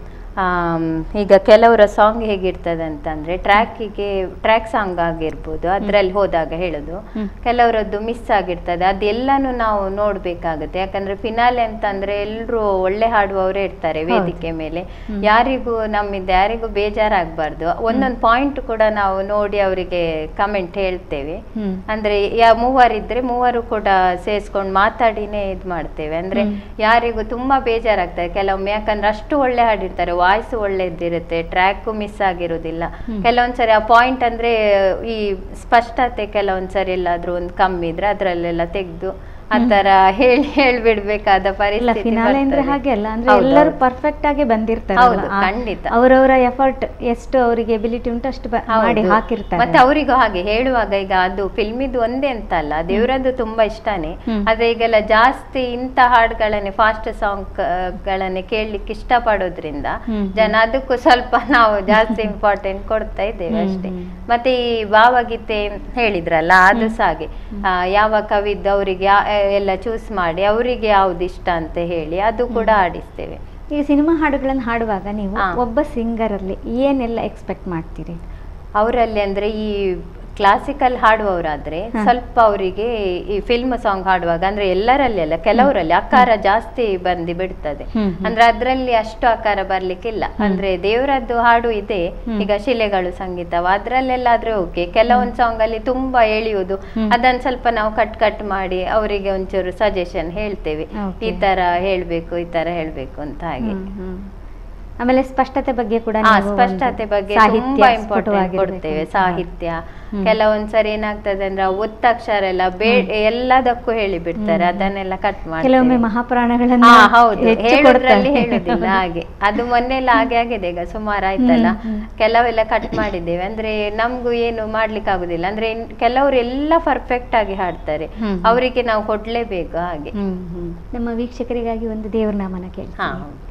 ಆಮ್, ಈಗ ಕೆಲವರ ಸಾಂಗ್ ಹೇಗಿರ್ತದೆ ಅಂತಂದ್ರೆ ಟ್ರ್ಯಾಕಿಗೆ ಟ್ರ್ಯಾಕ್ ಸಾಂಗ್ ಆಗಿರ್ಬೋದು ಅದ್ರಲ್ಲಿ ಹೋದಾಗ ಹೇಳೋದು ಹ್ಮ್. ಕೆಲವರದ್ದು ಮಿಸ್ ಆಗಿರ್ತದೆ ಅದೆಲ್ಲನೂ ನಾವು ನೋಡ್ಬೇಕಾಗುತ್ತೆ ಯಾಕಂದ್ರೆ ಫಿನಾಲೆ ಅಂತಂದ್ರೆ ಎಲ್ರು ಒಳ್ಳೆ ಹಾಡುವವರೇ ಇರ್ತಾರೆ ಹೌದು. ವೇದಿಕೆ ಮೇಲೆ ಹ್ಮ್. ಯಾರಿಗೂ ನಮ್ಮಿಂದ ಯಾರಿಗೂ ಬೇಜಾರಾಗಬಾರ್ದು ಒಂದೊಂದು ಪಾಯಿಂಟ್ ಕೂಡ ನಾವು ನೋಡಿ ಅವರಿಗೆ ಕಮೆಂಟ್ ಹೇಳ್ತೇವೆ ಹ್ಮ್. ಅಂದ್ರೆ ಯಾ ಮೂವರಿದ್ರೆ ಮೂವರು ಕೂಡ ಸೇರಿಸ್ಕೊಂಡು ಮಾತಾಡಿನೇ ಇದ್ ಮಾಡ್ತೇವೆ ಅಂದ್ರೆ ಹ್ಮ್. ಯಾರಿಗೂ ತುಂಬಾ ಬೇಜಾರಾಗ್ತದೆ ಕೆಲವೊಮ್ಮೆ ಯಾಕಂದ್ರೆ ಅಷ್ಟು ಒಳ್ಳೆ ಹಾಡಿರ್ತಾರೆ ವಾಯ್ಸ್ ಒಳ್ಳೆದಿರುತ್ತೆ ಟ್ರ್ಯಾಕ್ ಮಿಸ್ ಆಗಿರೋದಿಲ್ಲ ಹ್ಮ್. ಕೆಲವೊಂದ್ಸರಿ ಆ ಪಾಯಿಂಟ್ ಅಂದ್ರೆ ಈ ಸ್ಪಷ್ಟತೆ ಕೆಲವೊಂದ್ಸರಿ ಎಲ್ಲಾದ್ರೂ ಒಂದು ಕಮ್ಮಿ ಇದ್ರೆ ಅದ್ರಲ್ಲೆಲ್ಲ ತೆಗೆದು ಆತರ ಹೇಳಿ ಹೇಳ್ಬಿಡ್ಬೇಕಾದ ಇಲ್ಲ ಪರಿಸ್ಥಿತಿ ಫಿನಾಲೆ ಅಂದ್ರೆ ಬರ್ತದೆ. ಹಾಗೆ ಅಲ್ಲ ಅಂದ್ರೆ ಹೌದು, ಎಲ್ಲರೂ ಹೌದು. ಪರ್ಫೆಕ್ಟ್ ಆಗಿ ಬಂದಿರ್ತಾರೆ ಹೌದು, ಖಂಡಿತ. ಅವರವರ ಎಫರ್ಟ್ ಎಷ್ಟು ಅವರಿಗೆ ಎಬಿಲಿಟಿ ಉಂಟು ಅಷ್ಟು ಬ- ಮಾಡಿ ಹೌದು. ಹಾಕಿರ್ತಾರೆ ಮತ್ತೆ ಅವರಿಗೂ ಹಾಗೆ ಹೇಳುವಾಗ ಈಗ ಅದು ಫಿಲ್ಮ್ ಇದು ಒಂದೇ ಅಂತ ಅಲ್ಲ ದೇವರದ್ದು ತುಂಬಾ ಇಷ್ಟನೇ ಹ್ಮ್. ಆದ್ರೆ ಈಗೆಲ್ಲ ಜಾಸ್ತಿ ಇಂಥ ಹಾಡುಗಳನ್ನೇ ಫಾಸ್ಟ್ ಸಾಂಗ್ ಗಳನ್ನೇ ಕೇಳಲಿಕ್ಕೆ ಇಷ್ಟಪಡೋದ್ರಿಂದ ಹ್ಮ್. ಜನ ಅದಕ್ಕೂ ಸ್ವಲ್ಪ ನಾವು ಜಾಸ್ತಿ ಇಂಪಾರ್ಟೆಂಟ್ ಕೊಡ್ತಾ ಇದ್ದೇವೆ ಹ್ಮ್, ಅಷ್ಟೇ ಹ್ಮ್. ಮತ್ತೆ ಈ ಭಾವಗೀತೆ ಹೇಳಿದ್ರಲ್ಲ ಅದು ಸಹ ಹಾಗೆ ಆ, ಯಾವ ಕವಿದ್ದು ಅವರಿಗೆ ಎಲ್ಲ ಚೂಸ್ ಮಾಡಿ ಅವರಿಗೆ ಯಾವ್ದು ಇಷ್ಟ ಅಂತ ಹೇಳಿ ಅದು ಕೂಡ ಆಡಿಸ್ತೇವೆ ಈಗ ಸಿನಿಮಾ ಹಾಡುಗಳನ್ನು ಹಾಡುವಾಗ ನೀವು ಹಾ. ಒಬ್ಬ ಸಿಂಗರ್ ಅಲ್ಲಿ ಏನೆಲ್ಲ ಎಕ್ಸ್ಪೆಕ್ಟ್ ಮಾಡ್ತೀರಿ ಅವರಲ್ಲಿ ಅಂದ್ರೆ ಈ ಕ್ಲಾಸಿಕಲ್ ಹಾಡುವವರಾದ್ರೆ ಹ. ಸ್ವಲ್ಪ ಅವರಿಗೆ ಈ ಫಿಲ್ಮ್ ಸಾಂಗ್ ಹಾಡುವಾಗ ಅಂದ್ರೆ ಎಲ್ಲರಲ್ಲಿ ಅಲ್ಲ ಕೆಲವರಲ್ಲಿ ಆಕಾರ ಜಾಸ್ತಿ ಬಂದು ಬಿಡ್ತದೆ ಹ್ಮ್, ಹ್ಮ್. ಅಂದ್ರೆ ಅದ್ರಲ್ಲಿ ಅಷ್ಟು ಆಕಾರ ಬರ್ಲಿಕ್ಕಿಲ್ಲ ಅಂದ್ರೆ ದೇವರದ್ದು ಹಾಡು ಇದೆ ಹ್ಮ್. ಈಗ ಶಿಲೆಗಳು ಸಂಗೀತವ ಅದ್ರಲ್ಲೆಲ್ಲಾದ್ರೆ ಓಕೆ ಕೆಲವೊಂದು ಸಾಂಗ್ ಅಲ್ಲಿ ತುಂಬಾ ಎಳೆಯುವುದು ಹ್ಮ್. ಅದನ್ನ ಸ್ವಲ್ಪ ನಾವು ಕಟ್ ಕಟ್ ಮಾಡಿ ಅವರಿಗೆ ಒಂಚೂರು ಸಜೆಷನ್ ಹೇಳ್ತೇವೆ Okay. ಈ ತರ ಹೇಳ್ಬೇಕು ಈ ತರ ಹೇಳ್ಬೇಕು ಅಂತ ಹಾಗೆ ಹ್ಮ್, ಹ್ಮ್. ಆಮೇಲೆ ಸ್ಪಷ್ಟತೆ ಬಗ್ಗೆ ಕೂಡ ಹಾ ನೀವು ಒಂದು ಸ್ಪಷ್ಟತೆ ಬಗ್ಗೆ ಸಾಹಿತ್ಯ ತುಂಬಾ ಇಂಪಾರ್ಟೆಂಟ್ ಸ್ಫುಟವಾಗಿರ್ಬೇಕು ಕೊಡ್ತೇವೆ ಅಂತ. ಸಾಹಿತ್ಯ ಹ್ಮ್. ಕೆಲವೊಂದ್ಸರಿ ಏನಾಗ್ತದೆ ಅಂದ್ರೆ ಆ ಒತ್ತಕ್ಷರ ಎಲ್ಲ ಬೇ ಎಲ್ಲದಕ್ಕೂ ಹೇಳಿ ಬಿಡ್ತಾರೆ ಹ್ಮ್. ಅದನ್ನೆಲ್ಲ ಕಟ್ ಕೆಲವೊಮ್ಮೆ ಮಾಡಿ ಮಹಾಪುರಾಣಗಳನ್ನ ಹಾ ಹೌದು ಹೆಚ್ಚು ಹೇಳೋದ್ರಲ್ಲಿ ಕೊಡ್ತಾರೆ. ಹೇಳುದಿಲ್ಲ ಹಾಗೆ ಅದು ಮೊನ್ನೆ ಎಲ್ಲ ಹಾಗೆ ಆಗಿದೆ ಈಗ ಸುಮಾರು ಆಯ್ತಲ್ಲ ಹ್ಮ್, ಹ್ಮ್. ಕೆಲವೆಲ್ಲ ಕಟ್ ಮಾಡಿದ್ದೇವೆ ಅಂದ್ರೆ ನಮ್ಗೂ ಏನು ಮಾಡ್ಲಿಕ್ಕೆ ಆಗುದಿಲ್ಲ ಅಂದ್ರೆ ಇನ್- ಕೆಲವರು ಎಲ್ಲ ಪರ್ಫೆಕ್ಟ್ ಆಗಿ ಹಾಡ್ತಾರೆ ಹ್ಮ್. ಅವರಿಗೆ ನಾವು ಕೊಡ್ಲೇಬೇಕು ಹಾಗೆ ಹ್ಮ್, ಹ್ಮ್. ನಮ್ಮ ವೀಕ್ಷಕರಿಗಾಗಿ ಒಂದು ದೇವ್ರ ನಾಮನ ಕೇಳಿ ಹಾ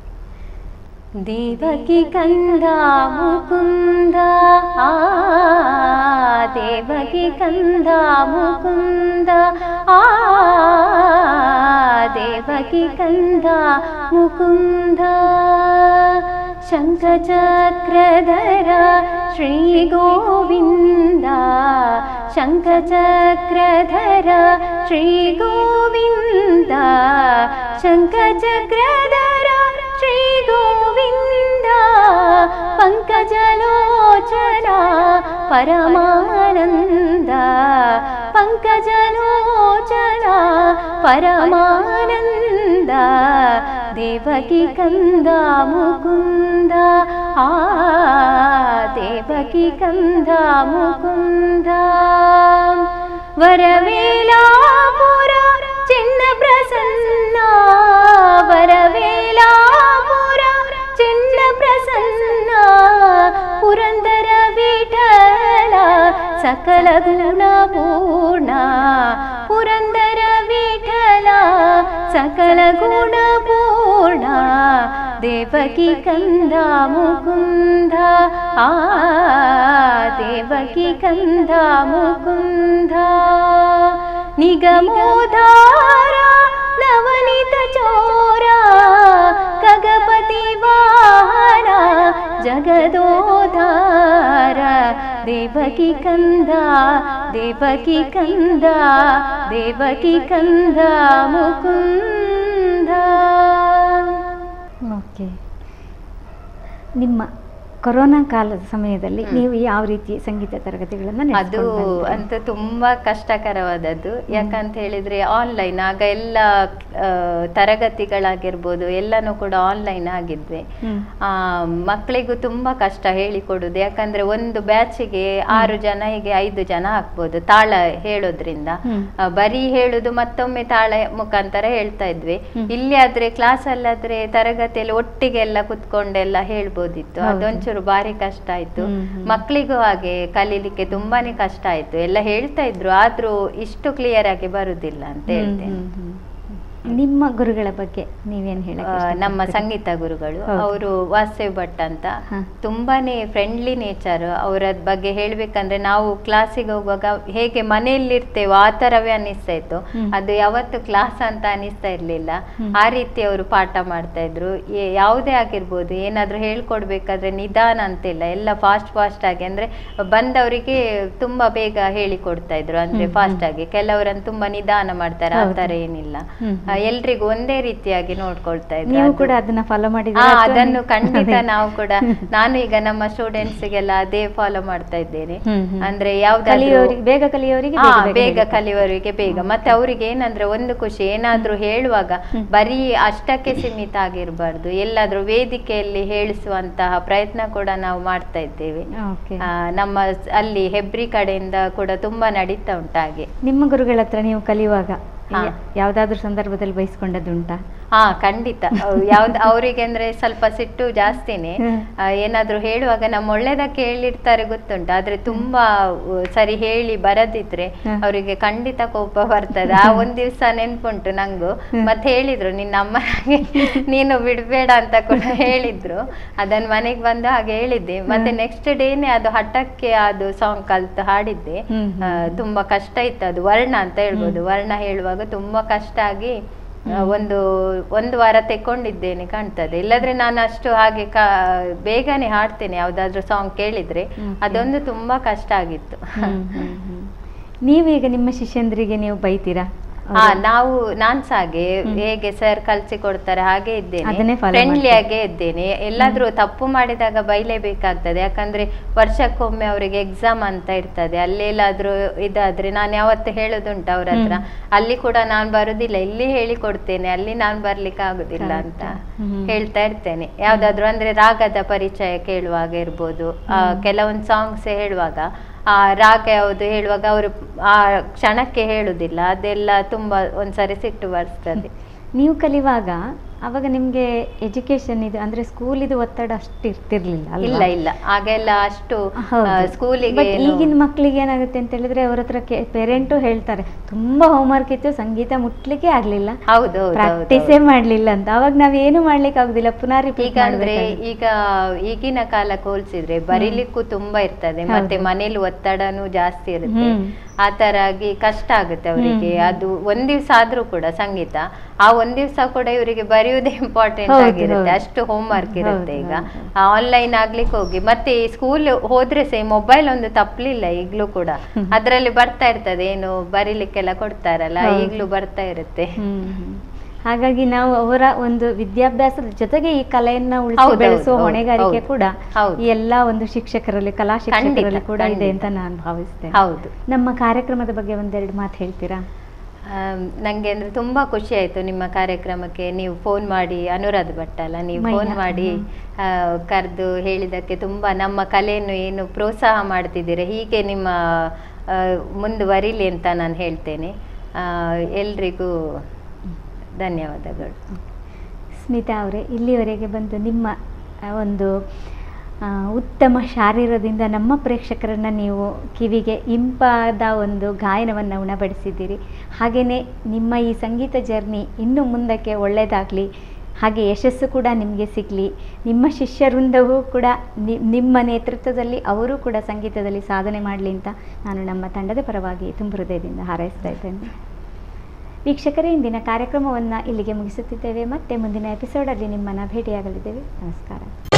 ದೇವಕಿ ಕಂದ ಮುಕುಂದ ಆ, ದೇವಕಿ ಕಂದ ಮುಕುಂದ ಆ ದೇವಕಿ ಕಂದ ಮುಕುಂದ ಶಂಖಚಕ್ರಧರ ಶ್ರೀ ಗೋವಿಂದ ಶಂಖಚಕ್ರಧರ ಶ್ರೀ ಗೋವಿಂದ ಶಂಖಚಕ್ರಧರ ಶ್ರೀ ಗೋವಿಂದ ಪಂಕಜಲೋಚನ ಪರಮಾನಂದ ಪಂಕಜಲೋಚನ ಪರಮಾನಂದ ದೇವಕಿ ಕಂದ ಮುಕುಂದ ಆ ದೇವಕಿ ಕಂದ ಮುಕುಂದ ವರವೇಲಾಪುರ ಚಿನ್ನ ಪ್ರಸನ್ನ ವರವೇಲಾಪುರ ಚಿನ್ನ ಪ್ರಸನ್ನ ಪುರಂದರ ವಿಠಲ ಸಕಲ ಗುಣಪೂರ್ಣ ಪುರಂದರ ವಿಠಲ ಸಕಲ ಗುಣಪೂರ್ಣ ದೇವಕಿ ಕಂದ ಮುಕುಂದ ಆ ದೇವಕಿ ಕಂದ ಮುಕುಂದ ನಿಗಮೋಧಾರ ನವನಿತ ಚೋರ ಖಗಪತಿ ವಾಹನ ಜಗದೋಧಾರ ದೇವಕಿ ಕಂದ ದೇವಕಿ ಕಂದ ದೇವಕಿ ಕಂದ ಮುಕುಂದ ಓಕೆ ನಿಮ್ಮ ಕೊರೋನಾ ಕಾಲದ ಸಮಯದಲ್ಲಿ ಹ್ಮ್. ನೀವು ಯಾವ ರೀತಿ ಸಂಗೀತ ತರಗತಿಗಳನ್ನು ಅದು ಅಂತ ತುಂಬಾ ಕಷ್ಟಕರವಾದದ್ದು ಯಾಕಂತ ಹೇಳಿದ್ರೆ ಆನ್ಲೈನ್ ಆಗ ಎಲ್ಲ ಆ, ತರಗತಿಗಳಾಗಿರ್ಬೋದು ಎಲ್ಲನೂ ಕೂಡ ಆನ್ಲೈನ್ ಆಗಿದ್ವಿ ಆ, ಮಕ್ಕಳಿಗೂ ತುಂಬಾ ಕಷ್ಟ ಹೇಳಿಕೊಡುದು ಯಾಕಂದ್ರೆ ಒಂದು ಬ್ಯಾಚಿಗೆ ಆರು ಜನ ಹೀಗೆ ಐದು ಜನ ಆಗ್ಬೋದು ತಾಳ ಹೇಳೋದ್ರಿಂದ ಹ್ಮ್. ಆ, ಬರೀ ಹೇಳುದು ಮತ್ತೊಮ್ಮೆ ತಾಳ ಮುಖಾಂತರ ಹೇಳ್ತಾ ಇದ್ವಿ ಹ್ಮ್. ಇಲ್ಲಿ ಆದ್ರೆ ಕ್ಲಾಸ್ ಅಲ್ಲಾದ್ರೆ ತರಗತಿಯಲ್ಲಿ ಒಟ್ಟಿಗೆ ಎಲ್ಲ ಕುತ್ಕೊಂಡೆಲ್ಲ ಹೇಳ್ಬೋದಿತ್ತು ಹೌದು. ಅದೊಂಚೂರು ಭಾರಿ ಕಷ್ಟ ಆಯ್ತು ಹ್ಮ್, ಹ್ಮ್. ಮಕ್ಕಳಿಗೂ ಹಾಗೆ ಕಲೀಲಿಕ್ಕೆ ತುಂಬಾನೇ ಕಷ್ಟ ಆಯ್ತು ಎಲ್ಲ ಹೇಳ್ತಾ ಇದ್ರು ಆದ್ರೂ ಇಷ್ಟು ಕ್ಲಿಯರ್ ಆಗಿ ಬರುದಿಲ್ಲ ಅಂತ ಹೇಳ್ತೇನೆ ನಿಮ್ಮ ಗುರುಗಳ ಬಗ್ಗೆ ನೀವೇನ್ ಆ, ಹೇಳಕ್ಕೆ ನಮ್ಮ ಇಷ್ಟಪಡ್ತೀರಿ? ಸಂಗೀತ ಗುರುಗಳು ಹೌದು. ಅವರು ವಾಸುದೇವ್ ಭಟ್ ಅಂತ ಹ. ತುಂಬಾನೇ ಫ್ರೆಂಡ್ಲಿ ನೇಚರ್ ಅವರ ಬಗ್ಗೆ ಹೇಳ್ಬೇಕಂದ್ರೆ ನಾವು ಕ್ಲಾಸಿಗೆ ಹೋಗುವಾಗ ಹೇಗೆ ಮನೆಯಲ್ಲಿರ್ತೇವೋ ಆ ತರವೇ ಅನ್ನಿಸ್ತಾ ಇತ್ತು ಹ್ಮ್. ಅದು ಯಾವತ್ತು ಕ್ಲಾಸ್ ಅಂತ ಅನಿಸ್ತಾ ಇರ್ಲಿಲ್ಲ ಹ್ಮ್. ಆ ರೀತಿ ಅವರು ಪಾಠ ಮಾಡ್ತಾ ಇದ್ರು ಏ- ಯಾವುದೇ ಆಗಿರ್ಬೋದು ಏನಾದ್ರೂ ಹೇಳ್ಕೊಡ್ಬೇಕಾದ್ರೆ ನಿಧಾನ ಅಂತಿಲ್ಲ ಎಲ್ಲ ಫಾಸ್ಟ್ ಫಾಸ್ಟ್ ಆಗಿ ಅಂದ್ರೆ ಬಂದವರಿಗೆ ತುಂಬಾ ಬೇಗ ಹೇಳಿ ಕೊಡ್ತಾ ಇದ್ರು ಅಂದ್ರೆ ಹ್ಮ್, ಫಾಸ್ಟ್ ಹ್ಮ್. ಆಗಿ ಕೆಲವರನ್ನು ತುಂಬಾ ನಿಧಾನ ಮಾಡ್ತಾರೆ ಆ ಹೌದು. ತರ ಏನಿಲ್ಲ ಹ್ಮ್, ಆ, ಎಲ್ರಿಗೂ ಒಂದೇ ರೀತಿಯಾಗಿ ನೋಡ್ಕೊಳ್ತಾ ಇದ್ರು ನೀವು ಅದು- ಕೂಡ ಅದನ್ನ ಫಾಲೋ ಹಾ ಮಾಡಿದ್ದೀರಾ ಅಥವಾ ಅದನ್ನು ನೀವು- ಖಂಡಿತ ಅದೇ. ನಾವು ಕೂಡ ನಾನು ಈಗ ನಮ್ಮ ಸ್ಟೂಡೆಂಟ್ಸ್ ಗೆಲ್ಲ ಅದೇ ಫಾಲೋ ಮಾಡ್ತಾ ಇದ್ದೇನೆ ಹ್ಮ್, ಹ್ಮ್. ಅಂದ್ರೆ ಯಾವ್ದಾದ್ರು ಕಲಿಯೋರಿಗೆ ಬೇಗ ಕಲಿಯೋರಿಗೆ ಹಾ ಬೇಗ ಬೇಗ ಬೇಗ ಹೇಳ್ತಾರೆ. ಕಲಿಯುವವರಿಗೆ ಬೇಗ ಮತ್ತೆ ಅವರಿಗೆ ಏನಂದ್ರೆ ಒಂದು ಖುಷಿ ಏನಾದ್ರೂ ಹೇಳುವಾಗ ಹ್ಮ್. ಬರೀ ಅಷ್ಟಕ್ಕೆ ಸೀಮಿತ ಆಗಿರ್ಬಾರ್ದು ಎಲ್ಲಾದ್ರೂ ವೇದಿಕೆಯಲ್ಲಿ ಹೇಳಿಸುವಂತಹ ಪ್ರಯತ್ನ ಕೂಡ ನಾವು ಮಾಡ್ತಾ ಇದ್ದೇವೆ ಓಕೆ ಆ, ನಮ್ಮ ಸ್- ಅಲ್ಲಿ ಹೆಬ್ರಿ ಕಡೆಯಿಂದ ಕೂಡ ತುಂಬಾ ನಡೀತಾ ಉಂಟು ಹಾಗೆ ನಿಮ್ಮ ಗುರುಗಳ ಹತ್ರ ನೀವು ಕಲಿಯುವಾಗ ಹಾ. ಯಾ- ಯಾವ್ದಾದ್ರು ಸಂದರ್ಭದಲ್ಲಿ ಬಯಸ್ಕೊಂಡದ್ದುಂಟಾ ಹಾ ಖಂಡಿತ ಅವ್ ಯಾವ್ದು ಅವರಿಗೆ ಅಂದ್ರೆ ಸ್ವಲ್ಪ ಸಿಟ್ಟು ಜಾಸ್ತಿನೇ ಹ್ಮ್. ಆ, ಏನಾದ್ರೂ ಹೇಳುವಾಗ ನಮ್ಮ ಒಳ್ಳೇದಕ್ಕೆ ಹೇಳಿರ್ತಾರೆ ಗೊತ್ತುಂಟು ಆದ್ರೆ ತುಂಬಾ ಉ, ಸರಿ ಹೇಳಿ ಬರದಿದ್ರೆ ಹ್ಮ್. ಅವರಿಗೆ ಖಂಡಿತ ಕೋಪ ಬರ್ತದೆ ಆ ಒಂದ್ ದಿವ್ಸ ನೆನ್ಪುಂಟು ನಂಗು ಹ್ಮ್. ಮತ್ತೆ ಹೇಳಿದ್ರು ನಿನ್ನ ಅಮ್ಮನಿಗೆ ನೀನು ಬಿಡ್ಬೇಡ ಅಂತ ಕೂಡ ಹೇಳಿದ್ರು ಅದನ್ನ ಮನೆಗೆ ಬಂದು ಹಾಗೆ ಹೇಳಿದ್ದೆ ಮತ್ತೆ ಹ್ಮ್. ನೆಕ್ಸ್ಟ್ ಡೇನೆ ಅದು ಹಠಕ್ಕೆ ಅದು ಸಾಂಗ್ ಕಲ್ತು ಹಾಡಿದ್ದೆ ಹ್ಮ್, ಆ, ಹ್ಮ್. ತುಂಬಾ ಕಷ್ಟ ಇತ್ತು ಅದು ವರ್ಣ ಅಂತ ಹೇಳ್ಬೋದು ಹ್ಮ್. ವರ್ಣ ಹೇಳುವಾಗ ತುಂಬಾ ಕಷ್ಟ ಆಗಿ ಆ, ಹ್ಮ್. ಒಂದು ಒಂದು ವಾರ ತೆಕ್ಕೊಂಡಿದ್ದೇನೆ ಕಾಣ್ತದೆ ಇಲ್ಲದ್ರೆ ನಾನು ಅಷ್ಟು ಹಾಗೆ ಕಾ ಬೇಗನೆ ಹಾಡ್ತೇನೆ ಯಾವ್ದಾದ್ರು ಸಾಂಗ್ ಕೇಳಿದ್ರೆ Okay. ಅದೊಂದು ತುಂಬಾ ಕಷ್ಟ ಆಗಿತ್ತು ಹ್ಮ್, ಹ್ಮ್, ಹ್ಮ್. ನೀವೀಗ ನಿಮ್ಮ ಶಿಷ್ಯಂದ್ರಿಗೆ ನೀವು ಬೈತೀರಾ ಹಾ ಅವ್ರು- ನಾವು ನಾನ್ಸ ಹಾಗೆ ಹ್ಮ್. ಹೇಗೆ ಸರ್ ಕಲ್ಸಿ ಕೊಡ್ತಾರೆ ಹಾಗೆ ಇದ್ದೇನೆ ಅದನ್ನೇ follow ಫ್ರೆಂಡ್ಲಿ ಮಾಡ್ತೀರಾ? ಆಗೇ ಇದ್ದೇನೆ ಎಲ್ಲಾದ್ರೂ ತಪ್ಪು ಮಾಡಿದಾಗ ಬೈಲೇಬೇಕಾಗ್ತದೆ ಯಾಕಂದ್ರೆ ವರ್ಷಕ್ಕೊಮ್ಮೆ ಅವರಿಗೆ ಎಕ್ಸಾಮ್ ಅಂತ ಇರ್ತದೆ ಅಲ್ಲೆಲ್ಲಾದ್ರೂ ಇದಾದ್ರೆ ನಾನು ಯಾವತ್ತು ಹೇಳೋದುಂಟು ಅವ್ರ ಹತ್ರ ಹ್ಮ್. ಅಲ್ಲಿ ಕೂಡ ನಾನು ಬರುದಿಲ್ಲ ಇಲ್ಲಿ ಹೇಳಿ ಕೊಡ್ತೇನೆ ಅಲ್ಲಿ ನಾನು ಬರ್ಲಿಕ್ಕೆ ಆಗುದಿಲ್ಲ ಅಂತ ಹೌದಾ? ಹ್ಮ್. ಹೇಳ್ತಾ ಇರ್ತೇನೆ ಯಾವ್ದಾದ್ರು ಅಂದ್ರೆ ರಾಗದ ಪರಿಚಯ ಕೇಳುವಾಗ ಇರ್ಬೋದು ಆ, ಹ್ಮ್. ಕೆಲವೊಂದು ಸಾಂಗ್ಸ್ ಹೇಳುವಾಗ ಆ ರಾಗ ಯಾವುದು ಹೇಳುವಾಗ ಅವರು ಆ ಕ್ಷಣಕ್ಕೆ ಹೇಳುದಿಲ್ಲ ಅದೆಲ್ಲ ತುಂಬಾ ಒಂದ್ಸರಿ ಸಿಟ್ಟು ಬರ್ತದೆ ನೀವು ಕಲಿಯುವಾಗ ಅವಾಗ ನಿಮ್ಗೆ ಎಜುಕೇಶನ್ ಇದು ಅಂದ್ರೆ ಸ್ಕೂಲ್ ಇದು ಒತ್ತಡ ಅಷ್ಟು ಇರ್ತಿರ್ಲಿಲ್ಲ ಅಲ್ವಾ? ಇಲ್ಲ ಇಲ್ಲ ಆಗೆಲ್ಲ ಅಷ್ಟು ಹೌದು. ಸ್ಕೂಲಿಗೆ But ಈಗಿನ ಮಕ್ಕಳಿಗೆ ಏನಾಗುತ್ತೆ ಅಂತ ಹೇಳಿದ್ರೆ ಅವ್ರ ಹತ್ರ ಪೇರೆಂಟು ಹೇಳ್ತಾರೆ ತುಂಬಾ ಹೋಮ್ವರ್ಕ್ ಇತ್ತು ಸಂಗೀತ ಮುಟ್ಲಿಕ್ಕೆ ಆಗ್ಲಿಲ್ಲ ಹೌದು ಹೌದು, ಪ್ರಾಕ್ಟೀಸೇ ಮಾಡ್ಲಿಲ್ಲ ಅಂತ ಅವಾಗ ನಾವ್ ಏನು ಮಾಡ್ಲಿಕ್ಕೆ ಆಗುದಿಲ್ಲ ಪುನಃ ರಿಪೀಟ್ ಈಗ ಅಂದ್ರೆ ಈಗ ಈಗಿನ ಕಾಲಕ್ಕೆ ಹೋಲಿಸಿದ್ರೆ ಬರೀಲಿಕ್ಕೂ ತುಂಬಾ ಇರ್ತದೆ ಮತ್ತೆ ಹೌದು. ಮನೇಲಿ ಒತ್ತಡನೂ ಜಾಸ್ತಿ ಇರುತ್ತೆ ಹ್ಮ್. ಆ ತರ ಆಗಿ ಕಷ್ಟ ಆಗುತ್ತೆ ಅವರಿಗೆ ಹ್ಮ್. ಅದು ಒಂದ್ ದಿವ್ಸ ಆದ್ರೂ ಕೂಡ ಸಂಗೀತ ಆ ಒಂದ್ ದಿವ್ಸ ಕೂಡ ಇವರಿಗೆ ಬರೆಯುವುದೇ ಇಂಪಾರ್ಟೆಂಟ್ ಹೌದು, ಆಗಿರುತ್ತೆ ಹೌದು. ಅಷ್ಟು ಹೋಮ್ ವರ್ಕ್ ಇರುತ್ತೆ ಹೌದು, ಈಗ ಹೌದು. ಆನ್ಲೈನ್ ಆಗ್ಲಿಕ್ಕೆ ಹೋಗಿ ಮತ್ತೆ ಸ್ಕೂಲ್ ಹೋದ್ರೆ ಸೇ ಮೊಬೈಲ್ ಒಂದು ತಪ್ಪಲಿಲ್ಲ ಈಗ್ಲೂ ಕೂಡ ಹ್ಮ್. ಅದ್ರಲ್ಲಿ ಬರ್ತಾ ಇರ್ತದೆ ಏನು ಬರೀಲಿಕ್ಕೆಲ್ಲ ಕೊಡ್ತಾರಲ್ಲ ಹೌದು. ಈಗ್ಲೂ ಬರ್ತಾ ಇರುತ್ತೆ ಹ್ಮ್, ಹ್ಮ್. ಹಾಗಾಗಿ ನಾವು ಅವರ ಒಂದು ವಿದ್ಯಾಭ್ಯಾಸದ ಜೊತೆಗೆ ಈ ಕಲೆಯನ್ನ ಉಳಿಸಿ ಹೌದು, ಬೆಳೆಸುವ ಹೌದು, ಹೊಣೆಗಾರಿಕೆ ಹೌದು. ಕೂಡ ಹೌದು. ಈ ಎಲ್ಲಾ ಒಂದು ಶಿಕ್ಷಕರಲ್ಲಿ ಕಲಾ ಶಿಕ್ಷಕರಲ್ಲಿ ಕೂಡ ಇದೆ ಖಂಡಿತ. ಅಂತ ನಾನು ಭಾವಿಸ್ತೇನೆ ಹೌದು ನಮ್ಮ ಕಾರ್ಯಕ್ರಮದ ಬಗ್ಗೆ ಒಂದೆರಡು ಮಾತು ಹೇಳ್ತೀರಾ ಆಮ್, ನಂಗೆ ಅಂದ್ರೆ ತುಂಬಾ ಖುಷಿ ಆಯ್ತು ನಿಮ್ಮ ಕಾರ್ಯಕ್ರಮಕ್ಕೆ ನೀವು ಫೋನ್ ಮಾಡಿ ಅನುರಾಧ ಭಟ್ ಅಲ್ಲ ನೀವು ಮೈನಾ, ಫೋನ್ ಮಾಡಿ ಹ್ಮ್. ಕರೆದು ಹೇಳಿದಕ್ಕೆ ತುಂಬಾ ನಮ್ಮ ಕಲೆಯನ್ನು ಏನು ಪ್ರೋತ್ಸಾಹ ಮಾಡ್ತಿದ್ದೀರಾ ಹೀಗೆ ನಿಮ್ಮ ಆ, ಮುಂದುವರಿಲಿ ಅಂತ ನಾನು ಹೇಳ್ತೇನೆ ಆ, ಎಲ್ರಿಗೂ ಧನ್ಯವಾದಗಳು ಸ್ಮಿತಾ ಅವರೇ ಇಲ್ಲಿವರೆಗೆ ಬಂದು ನಿಮ್ಮ ಆ, ಒಂದು ಆ, ಉತ್ತಮ ಶಾರೀರದಿಂದ ನಮ್ಮ ಪ್ರೇಕ್ಷಕರನ್ನು ನೀವು ಕಿವಿಗೆ ಇಂಪಾದ ಒಂದು ಗಾಯನವನ್ನು ಉಣಬಡಿಸಿದ್ದೀರಿ ಹಾಗೆಯೇ ನಿಮ್ಮ ಈ ಸಂಗೀತ ಜರ್ನಿ ಇನ್ನು ಮುಂದಕ್ಕೆ ಒಳ್ಳೆಯದಾಗಲಿ ಹಾಗೆ ಯಶಸ್ಸು ಕೂಡ ನಿಮಗೆ ಸಿಗಲಿ ನಿಮ್ಮ ಶಿಷ್ಯವೃಂದವೂ ಕೂಡ ನಿ- ನಿಮ್ಮ ನೇತೃತ್ವದಲ್ಲಿ ಅವರು ಕೂಡ ಸಂಗೀತದಲ್ಲಿ ಸಾಧನೆ ಮಾಡಲಿ ಅಂತ ನಾನು ನಮ್ಮ ತಂಡದ ಪರವಾಗಿ ತುಂಬ ಹೃದಯದಿಂದ ಹಾರೈಸ್ತಾ ಇದ್ದೇನೆ ವೀಕ್ಷಕರೇ ಇಂದಿನ ಕಾರ್ಯಕ್ರಮವನ್ನು ಇಲ್ಲಿಗೆ ಮುಗಿಸುತ್ತಿದ್ದೇವೆ ಮತ್ತೆ ಮುಂದಿನ ಎಪಿಸೋಡಲ್ಲಿ ನಿಮ್ಮನ್ನು ಭೇಟಿಯಾಗಲಿದ್ದೇವೆ ನಮಸ್ಕಾರ